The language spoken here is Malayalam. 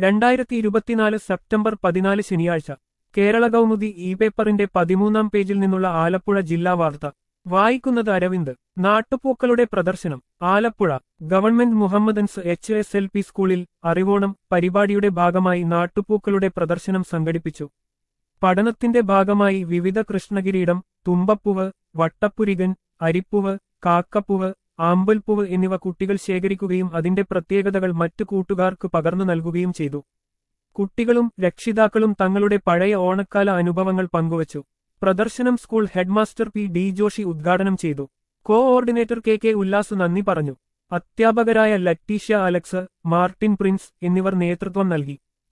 രണ്ടായിരത്തി ഇരുപത്തിനാല് സെപ്റ്റംബർ പതിനാല് ശനിയാഴ്ച കേരള കൗമുദി ഇ പേപ്പറിന്റെ പതിമൂന്നാം പേജിൽ നിന്നുള്ള ആലപ്പുഴ ജില്ലാ വാർത്ത വായിക്കുന്നത് അരവിന്ദ് നാട്ടുപൂക്കളുടെ പ്രദർശനം Alappuzha government Muhammadans H S L P സ്കൂളിൽ അറിവോണം പരിപാടിയുടെ ഭാഗമായി നാട്ടുപൂക്കളുടെ പ്രദർശനം സംഘടിപ്പിച്ചു പഠനത്തിന്റെ ഭാഗമായി വിവിധ കൃഷ്ണകിരീടം തുമ്പപ്പൂവ് വട്ടപ്പുരികൻ അരിപ്പൂവ് കാക്കപ്പൂവ് ആമ്പൽപ്പൂവ് എന്നിവ കുട്ടികൾ ശേഖരിക്കുകയും അതിന്റെ പ്രത്യേകതകൾ മറ്റു കൂട്ടുകാർക്ക് പകർന്നു നൽകുകയും ചെയ്തു കുട്ടികളും രക്ഷിതാക്കളും തങ്ങളുടെ പഴയ ഓണക്കാല അനുഭവങ്ങൾ പങ്കുവച്ചു പ്രദർശനം school headmaster P D Joshi ഉദ്ഘാടനം ചെയ്തു കോഓർഡിനേറ്റർ കെ കെ ഉല്ലാസ് നന്ദി പറഞ്ഞു അധ്യാപകരായ ലറ്റീഷ്യ അലക്സ് മാർട്ടിൻ പ്രിൻസ് എന്നിവർ നേതൃത്വം നൽകി